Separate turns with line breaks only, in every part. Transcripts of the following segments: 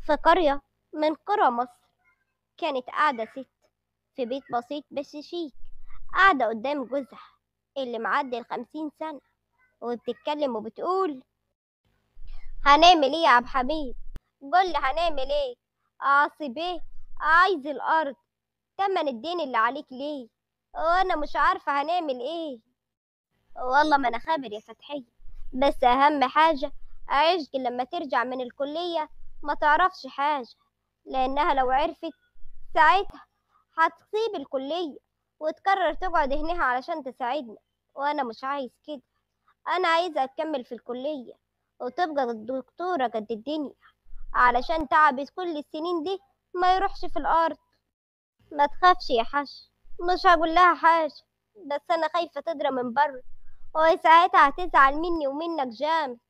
في قرية من قرى مصر كانت قاعدة ست في بيت بسيط بس شيك قاعدة قدام جوزها اللي معدي الخمسين سنة وبتتكلم وبتقول هنعمل ايه يا عبد حميد قول لي هنعمل ايه اعصي بيه عايز الارض تمن الدين اللي عليك ليه وانا مش عارفة هنعمل ايه والله ما انا خابر يا فتحية بس اهم حاجة عشق لما ترجع من الكلية ما تعرفش حاجة لانها لو عرفت ساعتها هتسيب الكلية وتقرر تقعد هنا علشان تساعدنا وانا مش عايز كده انا عايزة اكمل في الكلية وتبقى الدكتورة قد الدنيا علشان تعبي كل السنين دي ما يروحش في الارض ما تخافش يا حش مش هقول لها حاجة بس انا خايفة تضرب من بره وهي ساعتها هتزعل مني ومنك جامد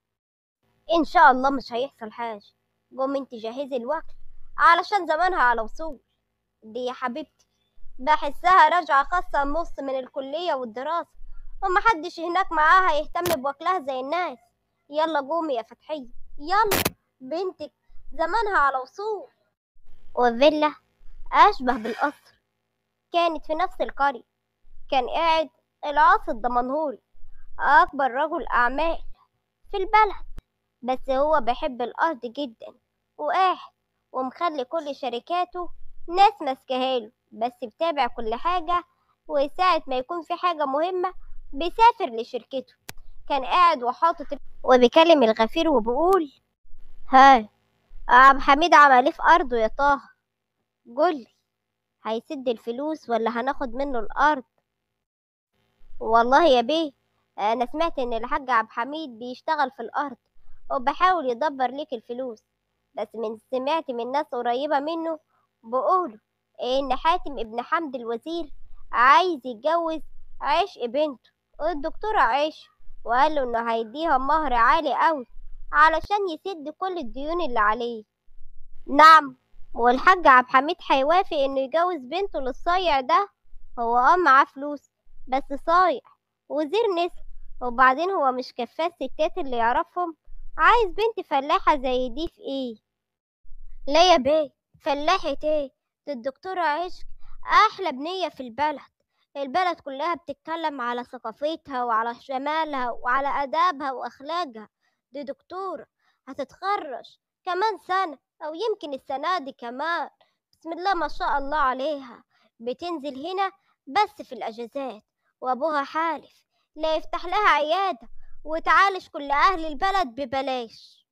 ان شاء الله مش هيحصل حاجة قوم انت جهزي الوكل علشان زمانها على وصول دي يا حبيبتي بحسها راجعة خاصة نص من الكلية والدراسة ومحدش هناك معاها يهتم بوكلها زي الناس يلا قومي يا فتحية يلا بنتك زمانها على وصول والفيلا أشبه بالقصر كانت في نفس القرية كان قاعد العاصي الدمنهوري أكبر رجل أعمال في البلد بس هو بيحب الأرض جدا وقاعد ومخلي كل شركاته ناس ماسكاهاله بس بتابع كل حاجة وساعة ما يكون في حاجة مهمة بيسافر لشركته كان قاعد وحاطط وبيكلم الغفير وبيقول ها عبد حميد عمل ايه في أرضه يا طه قولي هيسد الفلوس ولا هناخد منه الأرض والله يا بيه أنا سمعت إن الحاج عبد حميد بيشتغل في الأرض وبحاول يدبر ليك الفلوس بس من سمعت من ناس قريبة منه بيقولوا إن حاتم ابن حمد الوزير عايز يتجوز عشق بنته الدكتورة عيش وقال له إنه هيديها مهر عالي أوي علشان يسد كل الديون اللي عليه نعم والحاج عبد الحميد هيوافق إنه يجوز بنته للصايع ده هو اه معاه فلوس بس صايع وزير نسا وبعدين هو مش كفاية الستات اللي يعرفهم عايز بنت فلاحة زي دي في ايه لا يا بيه فلاحة ايه دي الدكتورة عشق احلى بنية في البلد البلد كلها بتتكلم على ثقافتها وعلى جمالها وعلى ادابها واخلاقها دي دكتورة هتتخرج كمان سنة او يمكن السنة دي كمان بسم الله ما شاء الله عليها بتنزل هنا بس في الاجازات وابوها حالف لا يفتح لها عيادة وتعالج كل اهل البلد ببلاش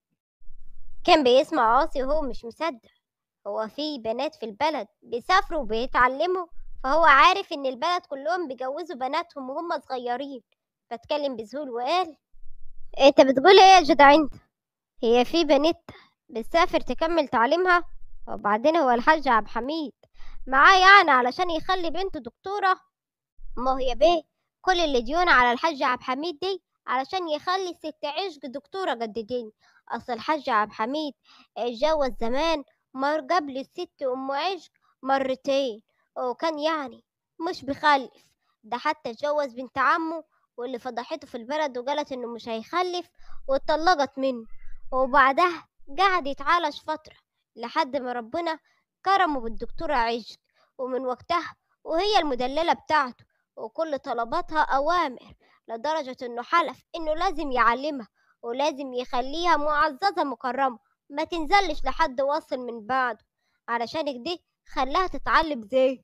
كان بيسمع عاصي وهو مش مصدق هو في بنات في البلد بيسافروا وبيتعلموا فهو عارف ان البلد كلهم بيجوزوا بناتهم وهم صغيرين فاتكلم بذهول وقال انت بتقول ايه يا جدع انت هي في بنت بتسافر تكمل تعليمها وبعدين هو الحاج عبد الحميد معاه يعني علشان يخلي بنته دكتورة ما هي بيه كل اللي ديون على الحاج عبد الحميد دي علشان يخلي الست عشق دكتورة قد الدنيا أصل الحاج عبد الحميد اتجوز زمان مر قبل الست أم عشق مرتين وكان يعني مش بيخلف ده حتى اتجوز بنت عمه واللي فضحته في البلد وقالت إنه مش هيخلف واتطلقت منه وبعدها قعد يتعالج فترة لحد ما ربنا كرمه بالدكتورة عشق ومن وقتها وهي المدللة بتاعته وكل طلباتها أوامر لدرجة إنه حلف إنه لازم يعلمها ولازم يخليها معززة مكرمة ما تنزلش لحد واصل من بعده علشان كده خلاها تتعلم زي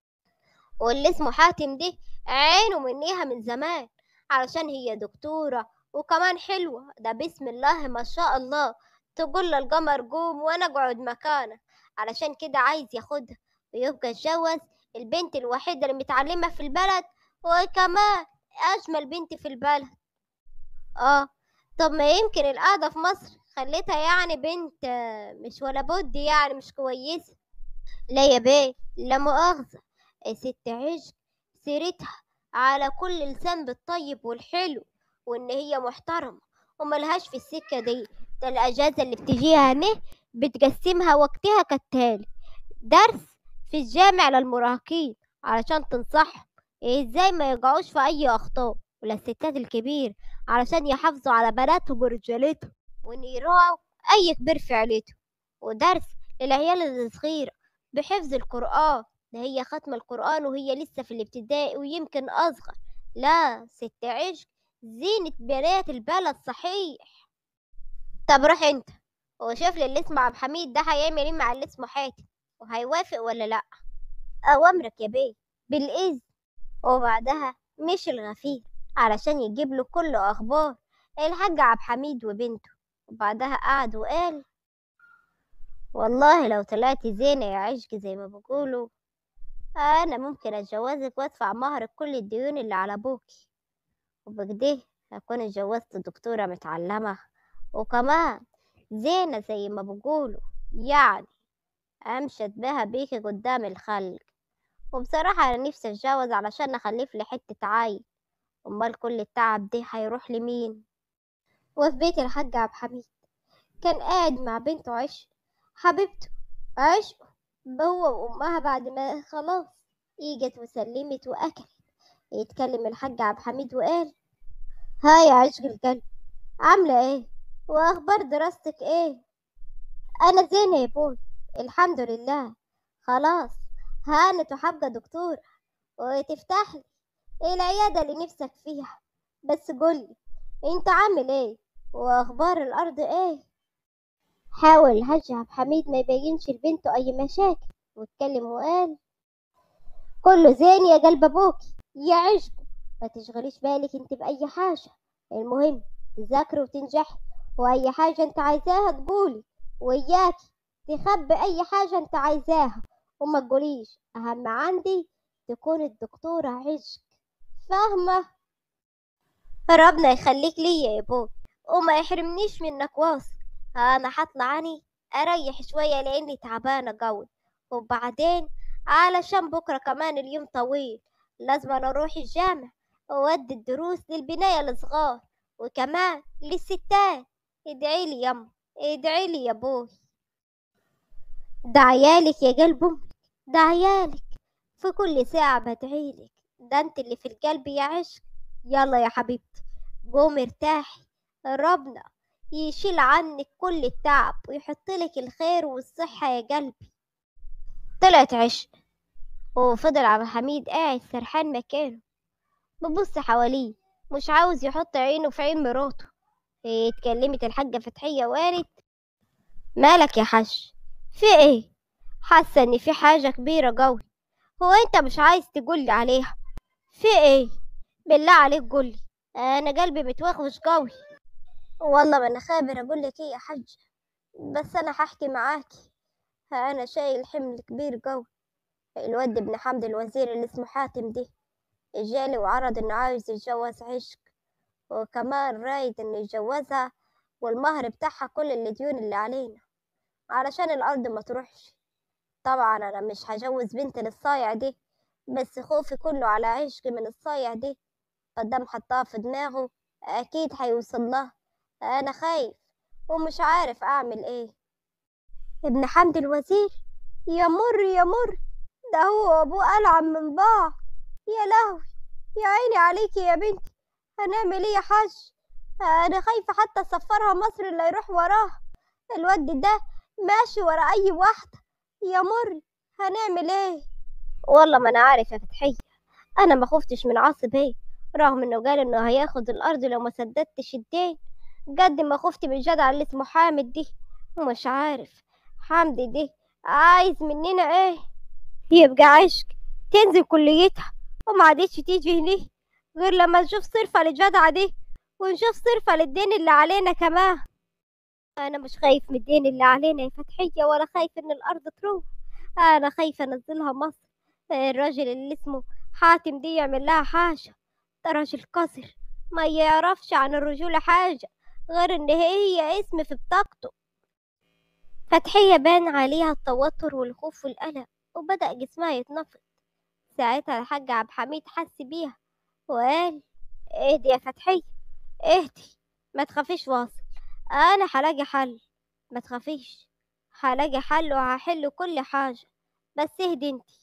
واللي اسمه حاتم دي عينه منيها من زمان علشان هي دكتورة وكمان حلوة ده بسم الله ما شاء الله تقول للقمر قوم وانا اقعد مكانك علشان كده عايز ياخدها ويبقى اتجوز البنت الوحيدة اللي متعلمة في البلد وكمان أجمل بنت في البلد اه طب ما يمكن القعدة في مصر خليتها يعني بنت آه، مش ولا بد يعني مش كويسة لا يا بيه لا مؤاخذة ست عشق سيرتها على كل لسان بالطيب والحلو وإن هي محترمة وملهاش في السكة دي ده الأجازة اللي بتجيها نه بتقسمها وقتها كالتالي درس في الجامع للمراهقين علشان تنصحهم ازاي ما يقعوش في أي أخطاء وللستات الكبير علشان يحافظوا على بناتهم ورجالتهم وإن يراعوا أي كبير في عيلتهم ودرس للعيال الصغيرة بحفظ القرآن ده هي ختم القرآن وهي لسه في الابتدائي ويمكن أصغر لا ست عشق زينة بنات البلد صحيح طب روح انت وشوف لي اللي اسمه عبد الحميد ده هيعمل ايه مع اللي اسمه حاتم وهيوافق ولا لا اوامرك يا بيه بالاذن وبعدها مشي الغفير علشان يجيب له كل اخبار الحاج عبد الحميد وبنته وبعدها قعد وقال والله لو طلعتي زينة يا عشق زي ما بيقولوا أنا ممكن أتجوزك وأدفع مهرك كل الديون اللي على أبوكي وبكده أكون اتجوزت دكتورة متعلمة وكمان زينة زي ما بيقولوا يعني أمشت بها بيكي قدام الخلق وبصراحة أنا نفسي أتجوز علشان أخلف لي حتة عيل أمال كل التعب ده هيروح لمين وفي بيت الحاج عبد الحميد كان قاعد مع بنته عش حبيبته عشقه هو وأمها بعد ما خلاص إجت وسلمت وأكلت يتكلم الحاج عبد الحميد وقال هاي يا عشق القلب عاملة ايه وأخبار دراستك ايه أنا زينة يا بوي الحمد لله خلاص هانت وحابة دكتورة وتفتح لي العيادة اللي نفسك فيها بس قولي انت عامل ايه واخبار الارض ايه حاول الحاج عبد الحميد ما يبينش لبنته اي مشاكل واتكلم وقال كله زين يا قلب ابوكي يا عشقه ما تشغليش بالك انت باي حاجة المهم تذاكري وتنجحي واي حاجة انت عايزاها تقولي وإياكي تخبي اي حاجة انت عايزاها وما تقوليش اهم عندي تكون الدكتورة عشق فاهمة ربنا يخليك ليا يا بوي وما يحرمنيش منك واصل انا هطلع اني اريح شوية لاني تعبانة قوي وبعدين علشان بكرة كمان اليوم طويل لازم أنا اروح الجامع وأودي الدروس للبناية الصغار وكمان للستات ادعي لي يما ادعي لي يا بوي ده عيالك يا قلب امك ده عيالك في كل ساعة بدعيلك ده انت اللي في القلب يا عشق يلا يا حبيبتي قومي ارتاحي ربنا يشيل عنك كل التعب ويحط لك الخير والصحة يا قلبي طلعت عشق وفضل عبد الحميد قاعد سرحان مكانه ببص حواليه مش عاوز يحط عينه في عين مراته اتكلمت الحاجة فتحية وقالت مالك يا حاج في ايه حاسة ان في حاجة كبيرة قوي هو انت مش عايز تقولي عليها في ايه بالله عليك قولي انا قلبي متوخوش قوي والله ما انا خابر اقول لك ايه يا حاج بس انا هحكي معاكي انا شايل حمل كبير قوي الواد ابن حمد الوزير اللي اسمه حاتم ده جالي وعرض انه عاوز يتجوز عشق وكمان رايد انه يتجوزها والمهر بتاعها كل الديون اللي علينا علشان الارض ما تروحش طبعا انا مش هجوز بنت للصايع دي بس خوفي كله على عشق من الصايع دي قدام حطها في دماغه اكيد هيوصل لها انا خايف ومش عارف اعمل ايه ابن حمد الوزير يا مر يا مر ده هو وابوه ألعن من بعض يا لهوي يا عيني عليكي يا بنتي هنعمل ايه يا حاج انا خايفة حتى اسفرها مصر اللي يروح وراها الواد ده ماشي ورا اي واحدة يا مر هنعمل ايه والله ما انا عارف يا فتحية انا ما خفتش من عاصب ايه رغم انه قال انه هياخد الارض لو ما سددتش الدين قد ما خفت من الجدع اللي اسمه حامد دي مش عارف حمدي دي عايز مننا ايه يبقى عشق تنزل كليتها وما عادتش تيجي هنا غير لما نشوف صرفة للجدعة دي ونشوف صرفة للدين اللي علينا كمان انا مش خايف من الدين اللي علينا يا فتحية ولا خايف ان الارض تروح انا خايفة انزلها مصر الراجل اللي اسمه حاتم دي يعمل لها حاجة ده راجل قذر ما يعرفش عن الرجولة حاجة غير ان هي اسم في بطاقته فتحية بان عليها التوتر والخوف والقلق وبدأ جسمها يتنفض ساعتها الحاج عبد الحميد حس بيها وقال اهدي يا فتحية اهدي ما تخافيش واصل انا هلاقي حل ما تخافيش هلاقي حل وهحل كل حاجة بس اهدي انتي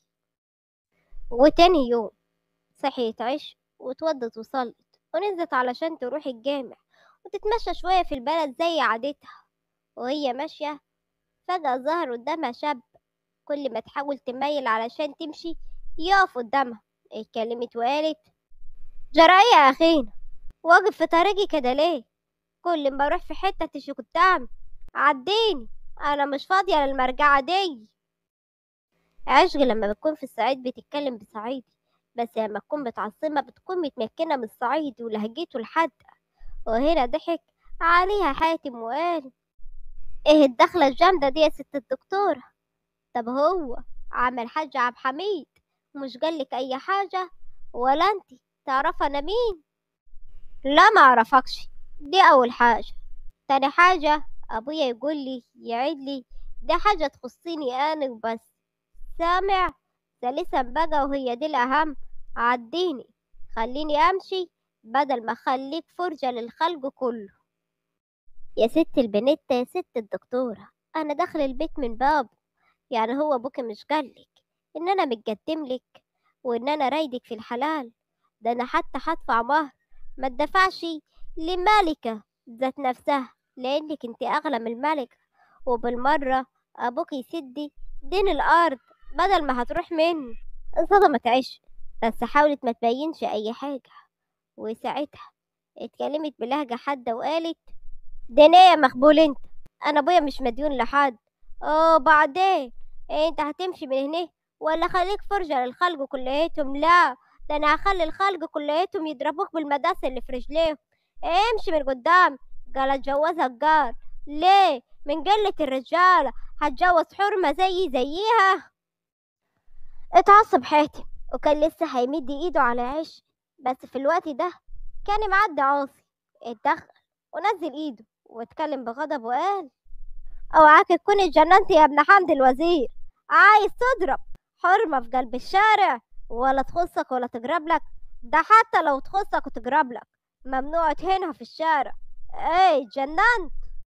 وتاني يوم صحيت عش واتوضت وصلت ونزلت علشان تروح الجامع وتتمشى شوية في البلد زي عادتها وهي ماشية فجأة ظهر قدامها شاب كل ما تحاول تميل علشان تمشي يقف قدامها اتكلمت وقالت جرى يا أخينا واقف في طريقي كده ليه كل ما اروح في حتة تشي قدامي عديني انا مش فاضية للمرجعة دي عشق لما بتكون في الصعيد بتتكلم بصعيدي بس لما تكون متعصبة بتكون متمكنة من الصعيد ولهجته الحادة وهنا ضحك عليها حاتم وقال ايه الدخلة الجامدة دي يا ست الدكتورة طب هو عمل حاجة عبد حميد مش قالك اي حاجة ولا انت تعرف انا مين لا ما اعرفكش دي اول حاجة تاني حاجة ابويا يقول لي يعيد لي دي حاجة تخصني انا وبس سامع ثالثا بقى وهي دي الاهم عديني خليني امشي بدل ما اخليك فرجة للخلق كله يا ست البنت يا ست الدكتورة انا داخل البيت من بابه يعني هو ابوك مش قالك ان انا متقدم لك وان انا رايدك في الحلال ده انا حتى هدفع مهر ما تدفعش لمالكة ذات نفسها لانك انت اغلى من الملكة وبالمرة ابوك يسدي دين الارض بدل ما هتروح منه انصدمت عش بس حاولت ما تبينش اي حاجة وساعتها اتكلمت بلهجة حادة وقالت دنيا مخبول انت انا ابويا مش مديون لحد اه بعدين إيه انت هتمشي من هنا ولا خليك فرجة للخلق كليتهم لا ده انا هخلي الخلق كليتهم يضربوك بالمداس اللي في رجليهم امشي من قدام قال اتجوزها الجار ليه من قلة الرجالة هتجوز حرمة زي زيها اتعصب حاتم وكان لسه هيمد ايده على عش بس في الوقت ده كان معدي عاصي اتدخل ونزل ايده واتكلم بغضب وقال اوعاك تكون اتجننت يا ابن حمد الوزير عايز تضرب حرمة في قلب الشارع ولا تخصك ولا تجرب لك ده حتى لو تخصك وتجرب لك ممنوع تهينها في الشارع ايه اتجننت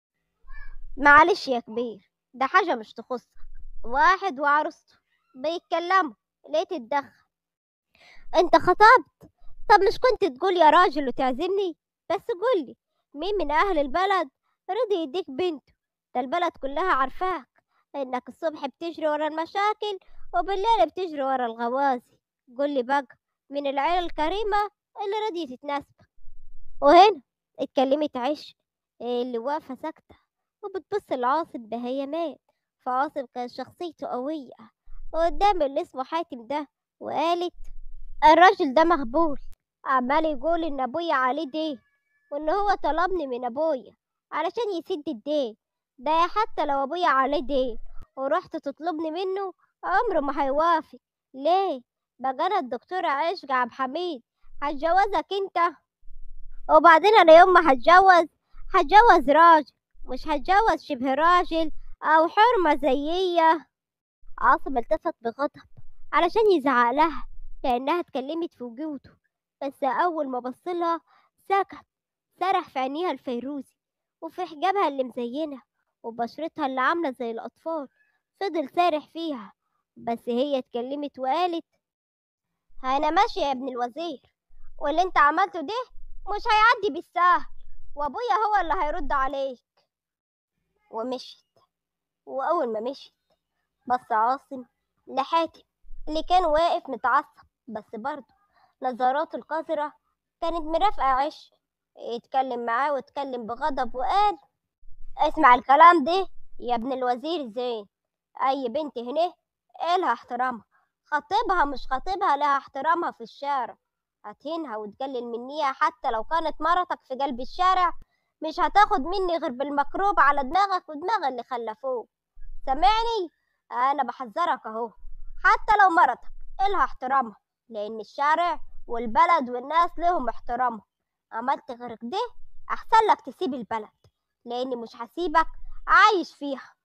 معلش يا كبير ده حاجة مش تخصك واحد وعروسته بيتكلموا ليه تتدخل انت خطبت طب مش كنت تقول يا راجل وتعزمني بس قولي مين من اهل البلد رضي يديك بنته ده البلد كلها عارفاك انك الصبح بتجري ورا المشاكل وبالليل بتجري ورا الغوازي قولي بقى من العيلة الكريمة اللي رضيت تتناسبك وهنا اتكلمت عش اللي واقفة ساكتة وبتبص لعاصم بهيامات فعاصم كان شخصيته قوية قدام اللي اسمه حاتم ده وقالت الراجل ده مغبول عمال يقول ان ابويا عليه دين وان هو طلبني من ابويا علشان يسد الدين ده حتى لو ابويا عليه دين ورحت تطلبني منه عمره ما هيوافق ليه بقى انا الدكتورة عشق عبد حميد هتجوزك انت وبعدين انا يوم ما هتجوز هتجوز راجل مش هتجوز شبه راجل او حرمة زيية عاصم التفت بغضب علشان يزعق لها لانها اتكلمت في وجوده بس اول ما بصلها سكت سرح في عينيها الفيروزي وفي حجابها اللي مزينة وبشرتها اللي عاملة زي الأطفال فضل سارح فيها بس هي اتكلمت وقالت أنا ماشية يا ابن الوزير واللي انت عملته ده مش هيعدي بالسهل وابويا هو اللي هيرد عليك ومشيت وأول ما مشيت بص عاصم لحاتم اللي كان واقف متعصب بس برضه نظراته القذرة كانت مرافقة عش اتكلم معاه واتكلم بغضب وقال اسمع الكلام ده يا ابن الوزير زين اي بنت هنا إلها احترامها خطيبها مش خطيبها لها احترامها في الشارع هتهينها وتقلل منيها حتى لو كانت مرتك في قلب الشارع مش هتاخد مني غير بالمكروب على دماغك ودماغ اللي خلفوه سامعني انا بحذرك اهو حتى لو مرتك إلها احترامها لان الشارع والبلد والناس لهم احترامهم عملت غير كده احسن لك تسيب البلد لاني مش هسيبك عايش فيها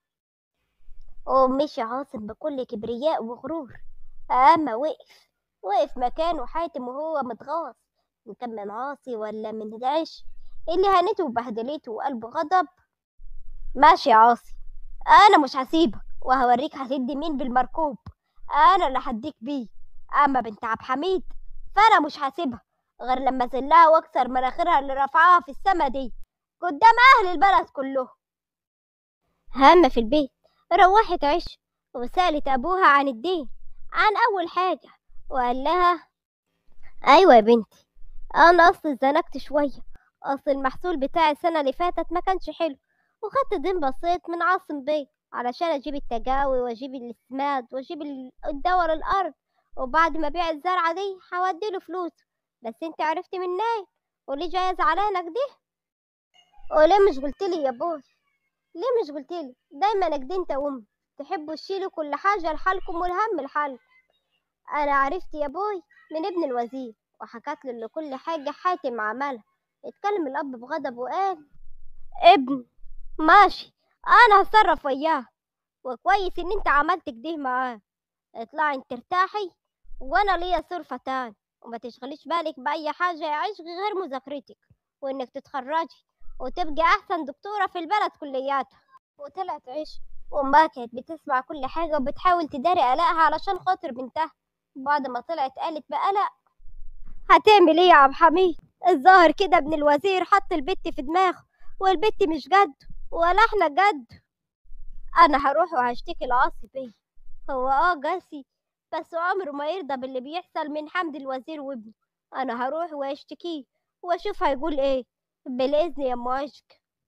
ومشي عاصم بكل كبرياء وغرور اما وقف وقف مكانه حاتم وهو متغاظ ان كان من عاصي ولا من داعش اللي هانته وبهدلته وقلبه غضب ماشي يا عاصي انا مش هسيبك وهوريك هتدي مين بالمركوب انا اللي هديك بيه اما بنت عبد حميد فانا مش هسيبها غير لما ازلها واكسر مناخيرها اللي رفعها في السما دي قدام اهل البلد كلهم هامة في البيت روحت عش وسألت أبوها عن الدين عن أول حاجة وقال لها أيوة يا بنتي أنا أصل اتزنقت شوية أصل المحصول بتاع السنة اللي فاتت ما كانش حلو وخدت دين بسيط من عاصم بيه علشان أجيب التجاوي وأجيب السماد وأجيب ال- الدور الأرض وبعد ما أبيع الزرعة دي هوديله فلوس بس انت عرفتي منين وليه جاية زعلانة كده وليه مش قلتلي يا بوي ليه مش قلتلي دايما كده انت وامي تحبوا تشيلوا كل حاجة لحالكم والهم لحالكم أنا عرفت يا بوي من ابن الوزير وحكت له كل حاجة حاتم عملها اتكلم الأب بغضب وقال ابن ماشي أنا هتصرف وياه وكويس إن أنت عملت كده معاه اطلعي انت ارتاحي وأنا ليا صرفة تاني وما تشغليش بالك بأي حاجة يا عشق غير مذاكرتك وإنك تتخرجي وتبقي أحسن دكتورة في البلد كلياتها وطلعت عش وأمها كانت بتسمع كل حاجة وبتحاول تداري قلقها علشان خاطر بنتها بعد ما طلعت قالت بقلق هتعمل ايه يا عبد حميد الظاهر كده ابن الوزير حط البت في دماغه والبت مش جد ولا احنا جد انا هروح وهشتكي العاصي بيه هو اه جاسي بس عمره ما يرضى باللي بيحصل من حمد الوزير وابنه انا هروح واشتكيه واشوف هيقول ايه بالاذن يا ام عشق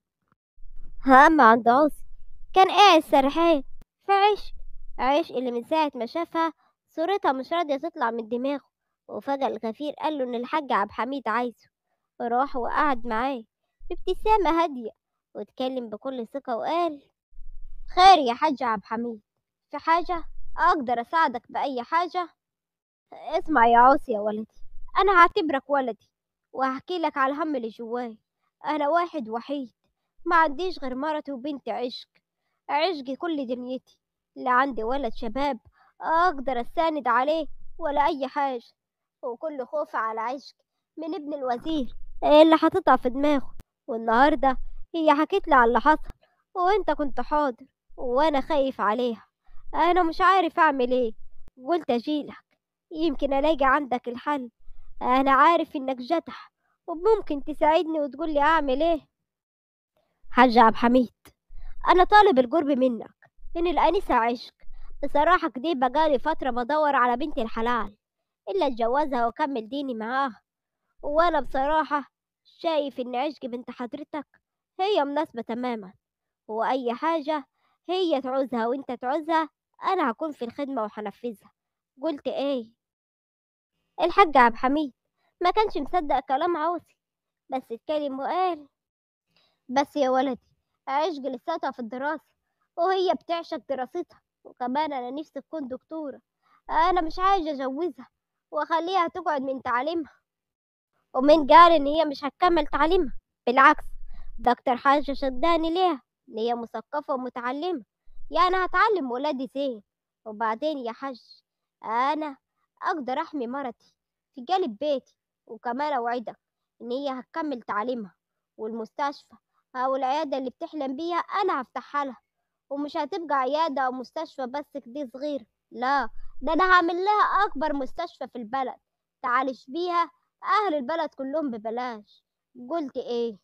هم عند عاصي كان قاعد سرحان في عشق عشق اللي من ساعة ما شافها صورتها مش راضية تطلع من دماغه وفجأة الغفير قال له إن الحاج عبد الحميد عايزه راح وقعد معاه بابتسامة هادية واتكلم بكل ثقة وقال خير يا حاج عبد الحميد في حاجة أقدر أساعدك بأي حاجة اسمع يا عاصي يا ولدي أنا هعتبرك ولدي وهحكي لك على الهم اللي جواي أنا واحد وحيد ما عنديش غير مرتي وبنتي عشق عشقي كل دنيتي لا عندي ولد شباب أقدر أستند عليه ولا أي حاجة وكل خوفي على عشق من ابن الوزير اللي حاططها في دماغه والنهاردة هي حكت لي على اللي حصل وانت كنت حاضر وانا خايف عليها انا مش عارف اعمل ايه قلت اجيلك يمكن الاقي عندك الحل انا عارف انك جدع وممكن تساعدني وتقول لي اعمل ايه حاج عبد الحميد انا طالب القرب منك من الانسه عشق بصراحه كده بقالي فتره بدور على بنت الحلال الا اتجوزها واكمل ديني معاها وانا بصراحه شايف ان عشق بنت حضرتك هي مناسبه تماما واي حاجه هي تعوزها وانت تعوزها انا هكون في الخدمه وهنفذها قلت ايه الحاج عبد الحميد ما كانش مصدق كلام عوسي بس اتكلم وقال بس يا ولدي عشق لساتها في الدراسة وهي بتعشق دراستها وكمان أنا نفسي تكون دكتورة أنا مش عايزة أجوزها وأخليها تقعد من تعليمها ومين قال إن هي مش هتكمل تعليمها بالعكس ده أكتر حاجة شداني ليها إن هي مثقفة ومتعلمة يعني هتعلم ولادي زين وبعدين يا حاج أنا أقدر أحمي مرتي في جانب بيتي وكمان أوعدك إن هي هتكمل تعليمها والمستشفى أو العيادة اللي بتحلم بيها أنا هفتحها لها ومش هتبقى عيادة أو مستشفى بس كده صغير لا ده أنا هعمل لها أكبر مستشفى في البلد تعالج بيها أهل البلد كلهم ببلاش قلت إيه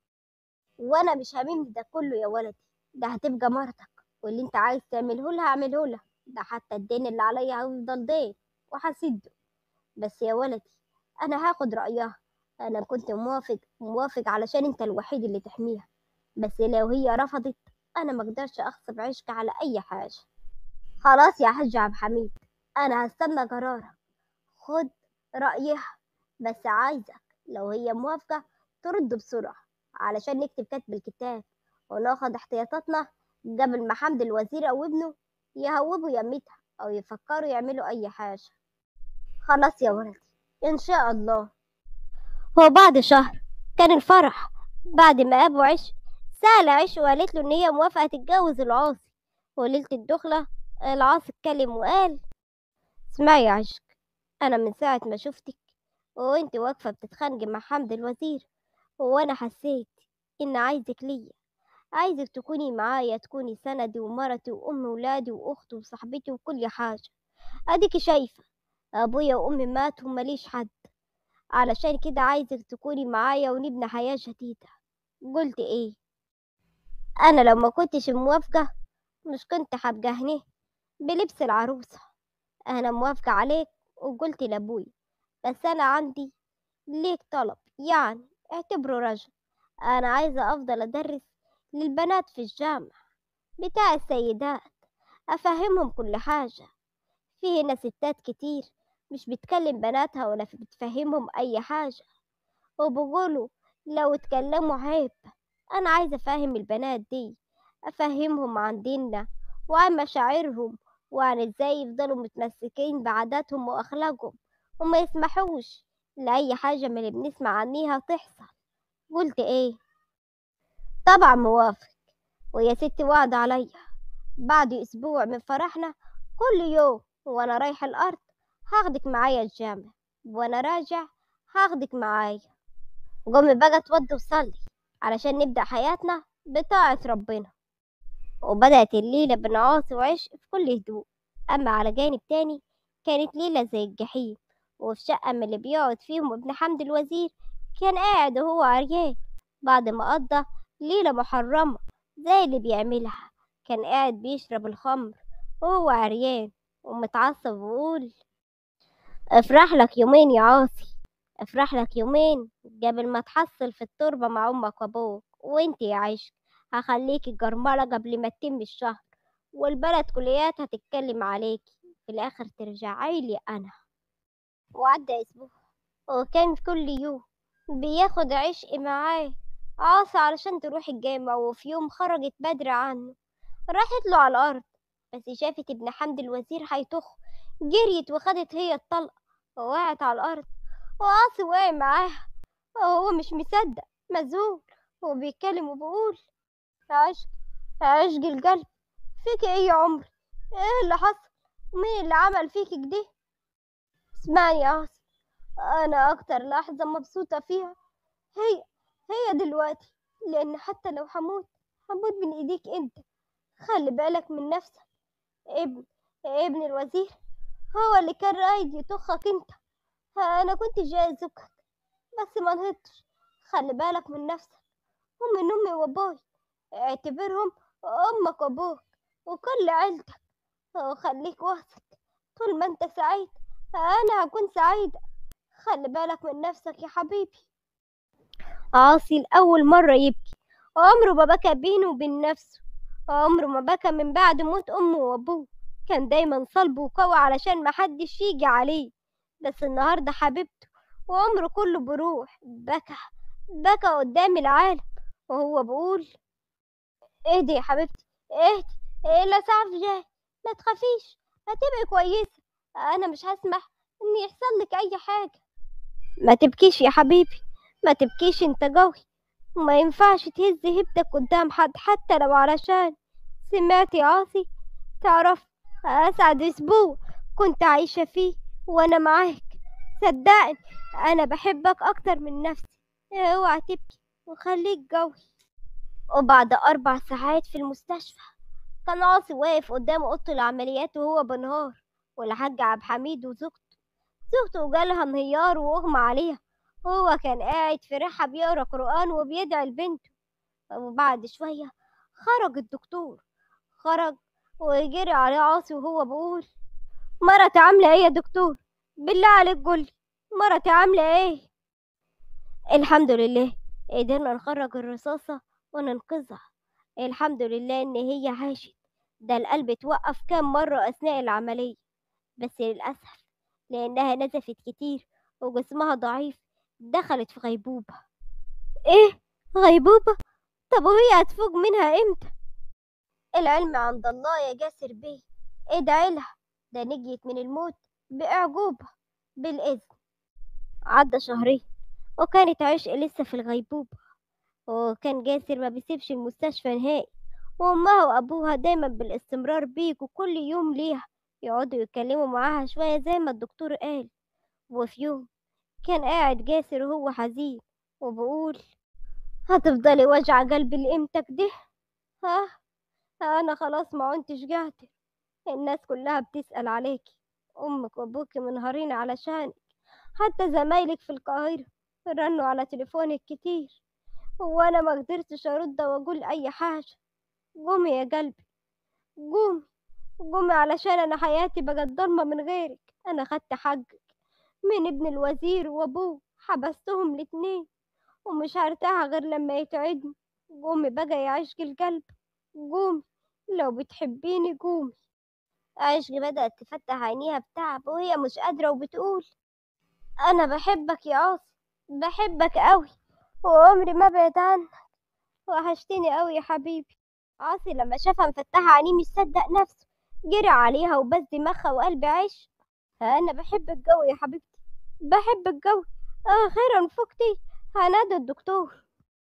وأنا مش هاممني ده كله يا ولدي ده هتبقى مرتك واللي أنت عايز تعمله لها اعمله لها ده حتى الدين اللي عليا هيفضل دين وهسده بس يا ولدي أنا هاخد رأيها أنا كنت موافق موافق علشان أنت الوحيد اللي تحميها بس لو هي رفضت أنا مقدرش أغصب عشق على أي حاجة خلاص يا حاج عبد الحميد أنا هستنى قرارك خد رأيها بس عايزك لو هي موافقة ترد بسرعة علشان نكتب كتب الكتاب وناخد احتياطاتنا قبل ما حمد الوزير أو ابنه يهوبوا يمتها أو يفكروا يعملوا أي حاجة خلاص يا ولدي إن شاء الله هو بعد شهر كان الفرح بعد ما أبو عش سأل عش وقالت له إن هي موافقة تتجوز العاصي وليلة الدخلة العاصي اتكلم وقال اسمعي يا عشق أنا من ساعة ما شفتك وانت واقفة بتتخانقي مع حمد الوزير وأنا حسيت إن عايزك ليا عايزك تكوني معايا تكوني سندي ومرتي وأم ولادي وأختي وصاحبتي وكل حاجة أديكي شايفة أبويا وأمي ماتوا ومليش حد علشان كده عايزك تكوني معايا ونبني حياة جديدة قلت ايه انا لو ما كنتش موافقة مش كنت هبقى هنا بلبس العروسة أنا موافقة عليك وقلت لأبوي بس أنا عندي ليك طلب يعني اعتبره رجل أنا عايزة أفضل أدرس للبنات في الجامعة بتاع السيدات أفهمهم كل حاجة في هنا ستات كتير مش بتكلم بناتها ولا بتفهمهم أي حاجة وبقولوا لو اتكلموا عيب أنا عايزة أفهم البنات دي أفهمهم عن ديننا وعن مشاعرهم وعن إزاي يفضلوا متمسكين بعاداتهم وأخلاقهم وما يسمحوش لأي حاجة من اللي بنسمع عنيها تحصل قلت إيه طبعا موافق ويا ستي وعد عليا بعد أسبوع من فرحنا كل يوم وأنا رايحة الأرض هاخدك معايا الجامع وأنا راجع هاخدك معايا قومي بقى اتوضي وصلي علشان نبدأ حياتنا بطاعة ربنا وبدأت الليلة بنعاس وعشق في كل هدوء أما على جانب تاني كانت ليلة زي الجحيم وفي شقة من اللي بيقعد فيهم ابن حمد الوزير كان قاعد وهو عريان بعد ما قضى ليلة محرمة زي اللي بيعملها كان قاعد بيشرب الخمر وهو عريان ومتعصب ويقول افرح لك يومين يا عاصي افرح لك يومين قبل ما تحصل في التربة مع أمك وأبوك وانت يا عشق هخليكي جرملة قبل ما تتم الشهر والبلد كليات هتتكلم عليكي في الآخر ترجعي لي أنا وعدى أسبوع وكان كل يوم بياخد عشق معاه عاصي علشان تروح الجامع وفي يوم خرجت بدري عنه راحت له على الأرض بس شافت ابن حمد الوزير هيطخ جريت وخدت هي الطلقة ووقعت على الأرض وعاصي وقع معاها وهو مش مصدق مذهول وبيتكلم وبيقول يا عشق يا عشق القلب فيك ايه يا عمري ايه اللي حصل ومين اللي عمل فيك كده اسمعي يا عاصي انا اكتر لحظة مبسوطة فيها هي هي دلوقتي لان حتى لو هموت هموت من ايديك انت خلي بالك من نفسك ابن ابن الوزير هو اللي كان رايد يطخك انت انا كنت جاي ازكك بس ما نهضتش خلي بالك من نفسك ومن امي وابوي اعتبرهم امك وابوك وكل عيلتك وخليك واثق طول ما انت سعيد انا هكون سعيدة خلي بالك من نفسك يا حبيبي عاصي لأول مرة يبكي عمره ما بكى بينه وبين نفسه عمره ما بكى من بعد موت أمه وأبوه كان دايما صلب وقوي علشان محدش يجي عليه بس النهاردة حبيبته وعمره كله بروح بكى بكى قدام العالم وهو بيقول اهدي يا حبيبتي اهدي ايه لا سعف جاي ما تخافيش هتبقي كويسة انا مش هسمح ان يحصل لك اي حاجة ما تبكيش يا حبيبي ما تبكيش انت قوي وما ينفعش تهز هيبتك قدام حد حتى لو علشان سمعت يا عاصي تعرف اسعد اسبوع كنت عايشة فيه وانا معاك صدقني انا بحبك اكتر من نفسي اوعى تبكي وخليك قوي وبعد اربع ساعات في المستشفى كان عاصي واقف قدام اوضه العمليات وهو بنهار والحاج عبد الحميد وزوجته زوجته جالها انهيار واغمى عليها هو كان قاعد في ريحة بيقرا قرآن وبيدعي لبنته وبعد شوية خرج الدكتور خرج وجري عليه عاصي وهو بيقول مرتي عاملة ايه يا دكتور بالله عليك قولي مرتي عاملة ايه الحمد لله قدرنا نخرج الرصاصة وننقذها الحمد لله ان هي عاشت ده القلب اتوقف كام مرة اثناء العملية بس للأسف لأنها نزفت كتير وجسمها ضعيف دخلت في غيبوبة ايه غيبوبة طب وهي هتفوق منها امتى العلم عند الله يا جاسر بيه ادعي لها ده نجيت من الموت بأعجوبة بالإذن عدى شهرين وكانت عشق لسه في الغيبوبة وكان جاسر ما بيسيبش المستشفى نهائي وأمها وأبوها دايما بالاستمرار بيجوا كل يوم ليها يقعدوا يتكلموا معاها شوية زي ما الدكتور قال وفي يوم كان قاعد جاسر وهو حزين وبقول هتفضلي وجع قلبي لإمتى كده ها أنا خلاص ما عنتش قادر الناس كلها بتسأل عليكي أمك وأبوك منهارين علشانك حتى زمايلك في القاهرة رنوا على تليفونك كتير وأنا ما قدرتش أرد وأقول أي حاجة قومي يا قلبي قومي قومي علشان أنا حياتي بقت ضلمة من غيرك أنا خدت حقك من ابن الوزير وأبوه حبستهم الاتنين ومش هرتاح غير لما يتعدني قومي بقى يا عشق القلب قومي لو بتحبيني قومي عشقي بدأت تفتح عينيها بتعب وهي مش قادرة وبتقول أنا بحبك يا عاصي بحبك قوي وعمري ما بعد عنك وحشتني قوي يا حبيبي عاصي لما شافها مفتحة عينيه مش صدق نفسه جري عليها وبس دماغها وقلبي عيش أنا بحبك قوي يا حبيبتي بحبك قوي أخيرا فقتي هنادى الدكتور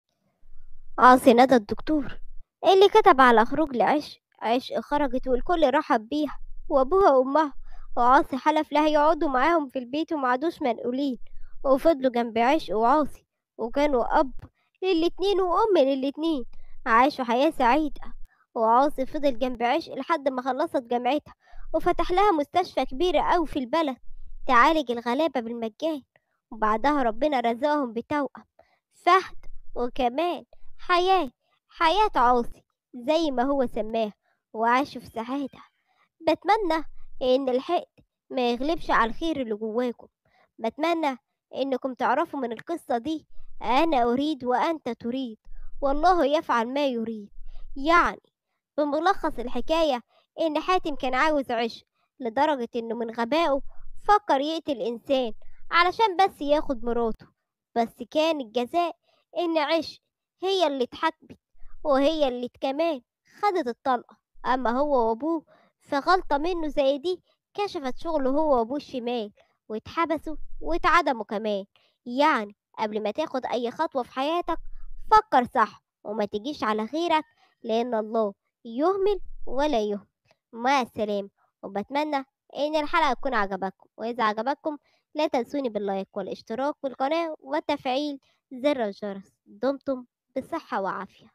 عاصي نادى الدكتور اللي كتب على خروج لعشق عشق خرجت والكل رحب بيها وأبوها وأمها وعاصي حلف لا هيقعدوا معاهم في البيت ومعدوش منقولين وفضلوا جنب عشق وعاصي وكانوا أب للاتنين وأم للاتنين عاشوا حياة سعيدة وعاصي فضل جنب عشق لحد ما خلصت جامعتها وفتح لها مستشفى كبيرة أوي في البلد تعالج الغلابة بالمجان وبعدها ربنا رزقهم بتوأم فهد وكمان حياة حياة عاصي زي ما هو سماها وعاشوا في سعادة بتمنى إن الحقد ما يغلبش على الخير اللي جواكم بتمنى إنكم تعرفوا من القصة دي أنا أريد وأنت تريد والله يفعل ما يريد يعني بملخص الحكاية إن حاتم كان عاوز عشق لدرجة إنه من غبائه فكر يقتل إنسان علشان بس ياخد مراته بس كان الجزاء إن عشق هي اللي اتحكمت وهي اللي كمان خدت الطلقة أما هو وأبوه فغلطة منه زي دي كشفت شغله هو وأبوه الشمال واتحبسوا واتعدموا كمان يعني قبل ما تاخد أي خطوة في حياتك فكر صح وما تجيش على غيرك لأن الله يهمل ولا يهمل مع السلامة وبتمنى إن الحلقة تكون عجبتكم وإذا عجبتكم لا تنسوني باللايك والاشتراك في القناة وتفعيل زر الجرس دمتم بصحة وعافية